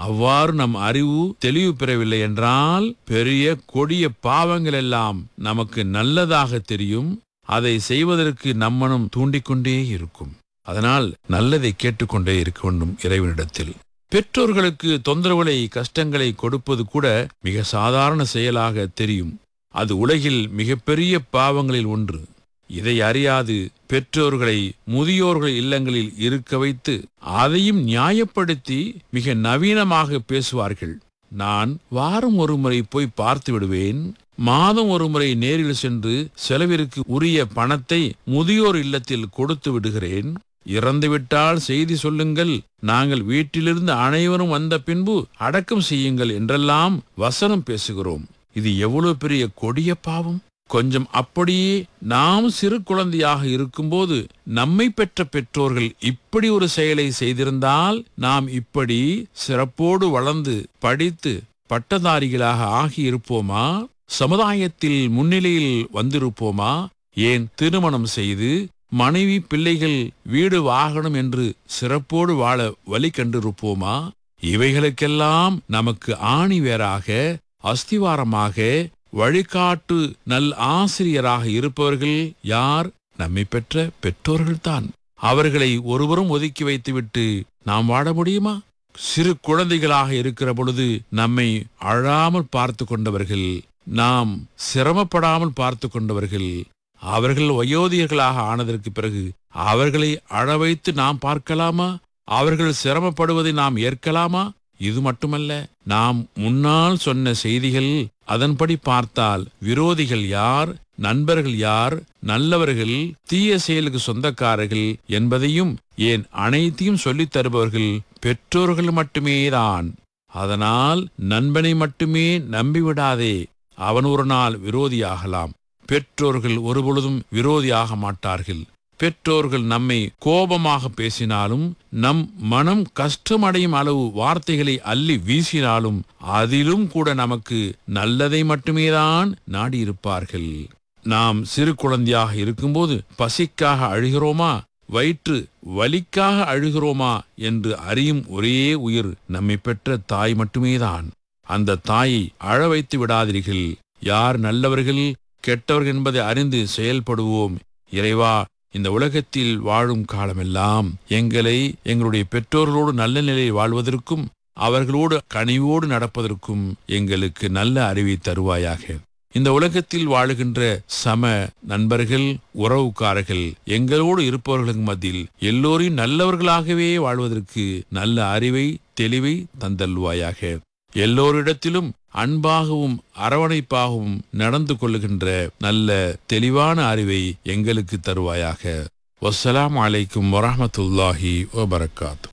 அவ்வாறு நம் அறிவு தெளிவு பெறவில்லை என்றால் பெரிய கொடிய பாவங்கள் எல்லாம் நமக்கு நல்லதாக தெரியும் அதை செய்வதற்கு நம்மனும் தூண்டிக்கொண்டே இருக்கும் அதனால் நல்லதை கேட்டுக்கொண்டே இருக்க வேண்டும் இறைவனிடத்தில் பெற்றோர்களுக்கு தொந்தரவுகளை கஷ்டங்களை கொடுப்பது கூட மிக சாதாரண செயலாக தெரியும் அது உலகில் மிகப்பெரிய பாவங்களில் ஒன்று இதை அறியாது பெற்றோர்களை முதியோர்கள் இல்லங்களில் இருக்க வைத்து அதையும் நியாயப்படுத்தி மிக நவீனமாக பேசுவார்கள் நான் வாரம் ஒரு முறை போய் பார்த்து விடுவேன் மாதம் ஒரு முறை நேரில் சென்று செலவிற்கு உரிய பணத்தை முதியோர் இல்லத்தில் கொடுத்து விடுகிறேன் இறந்துவிட்டால் செய்தி சொல்லுங்கள் நாங்கள் வீட்டிலிருந்து அனைவரும் வந்த பின்பு அடக்கம் செய்யுங்கள் என்றெல்லாம் வசனம் பேசுகிறோம் இது எவ்வளவு பெரிய கொடிய பாவம் கொஞ்சம் அப்படியே நாம் சிறு குழந்தையாக இருக்கும்போது நம்மை பெற்ற பெற்றோர்கள் இப்படி ஒரு செயலை செய்திருந்தால் நாம் இப்படி சிறப்போடு வளர்ந்து படித்து பட்டதாரிகளாக ஆகி இருப்போமா சமுதாயத்தில் முன்னிலையில் வந்திருப்போமா ஏன் திருமணம் செய்து மனைவி பிள்ளைகள் வீடு வாகனம் என்று சிறப்போடு வாழ வழி கண்டிருப்போமா இவைகளுக்கெல்லாம் நமக்கு ஆணி வேறாக அஸ்திவாரமாக வழிகாட்டு நல் ஆசிரியராக இருப்பவர்கள் யார் நம்மை பெற்ற பெற்றோர்கள்தான் அவர்களை ஒருவரும் ஒதுக்கி வைத்துவிட்டு நாம் வாழ முடியுமா சிறு குழந்தைகளாக இருக்கிற பொழுது நம்மை அழாமல் பார்த்து கொண்டவர்கள் நாம் சிரமப்படாமல் பார்த்து கொண்டவர்கள் அவர்கள் வயோதிகர்களாக ஆனதற்கு பிறகு அவர்களை அழ வைத்து நாம் பார்க்கலாமா அவர்கள் சிரமப்படுவதை நாம் ஏற்கலாமா இது மட்டுமல்ல நாம் முன்னால் சொன்ன செய்திகள் அதன்படி பார்த்தால் விரோதிகள் யார் நண்பர்கள் யார் நல்லவர்கள் தீய செயலுக்கு சொந்தக்காரர்கள் என்பதையும் ஏன் அனைத்தையும் சொல்லித் தருபவர்கள் பெற்றோர்கள் மட்டுமேதான் அதனால் நண்பனை மட்டுமே நம்பிவிடாதே அவன் ஒரு நாள் விரோதியாகலாம் பெற்றோர்கள் ஒருபொழுதும் விரோதியாக மாட்டார்கள் பெற்றோர்கள் நம்மை கோபமாக பேசினாலும் நம் மனம் கஷ்டமடையும் அளவு வார்த்தைகளை அள்ளி வீசினாலும் அதிலும் கூட நமக்கு நல்லதை மட்டுமேதான் நாடியிருப்பார்கள் நாம் சிறு குழந்தையாக இருக்கும்போது பசிக்காக அழுகிறோமா வயிற்று வலிக்காக அழுகிறோமா என்று அறியும் ஒரே உயிர் நம்மை பெற்ற தாய் மட்டுமேதான் அந்த தாயை அழ வைத்து விடாதீர்கள் யார் நல்லவர்கள் கெட்டவர்கள் என்பதை அறிந்து செயல்படுவோம் இறைவா இந்த உலகத்தில் வாழும் காலமெல்லாம் எங்களை எங்களுடைய பெற்றோர்களோடு நல்ல நிலையில் வாழ்வதற்கும் அவர்களோடு கனிவோடு நடப்பதற்கும் எங்களுக்கு நல்ல அறிவை தருவாயாக இந்த உலகத்தில் வாழுகின்ற சம நண்பர்கள் உறவுக்காரர்கள் எங்களோடு இருப்பவர்களுக்கு மத்தியில் எல்லோரையும் நல்லவர்களாகவே வாழ்வதற்கு நல்ல அறிவை தெளிவை தந்தல்வாயாக எல்லோரிடத்திலும் அன்பாகவும் அரவணைப்பாகவும் நடந்து கொள்ளுகின்ற நல்ல தெளிவான அறிவை எங்களுக்கு தருவாயாக வஸ்ஸலாம் அலைக்கும் வரஹமத்துல்லாஹி வபரகாத்து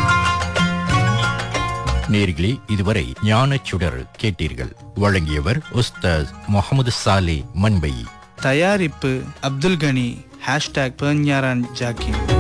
நேர்களே இதுவரை ஞானச் சுடர் கேட்டீர்கள் வழங்கியவர் உஸ்தாஸ் முகமது சாலே மண்பை தயாரிப்பு அப்துல் கனி ஹேஷ்டாக் பேஞ்ஞாரான் ஜாக்கிர்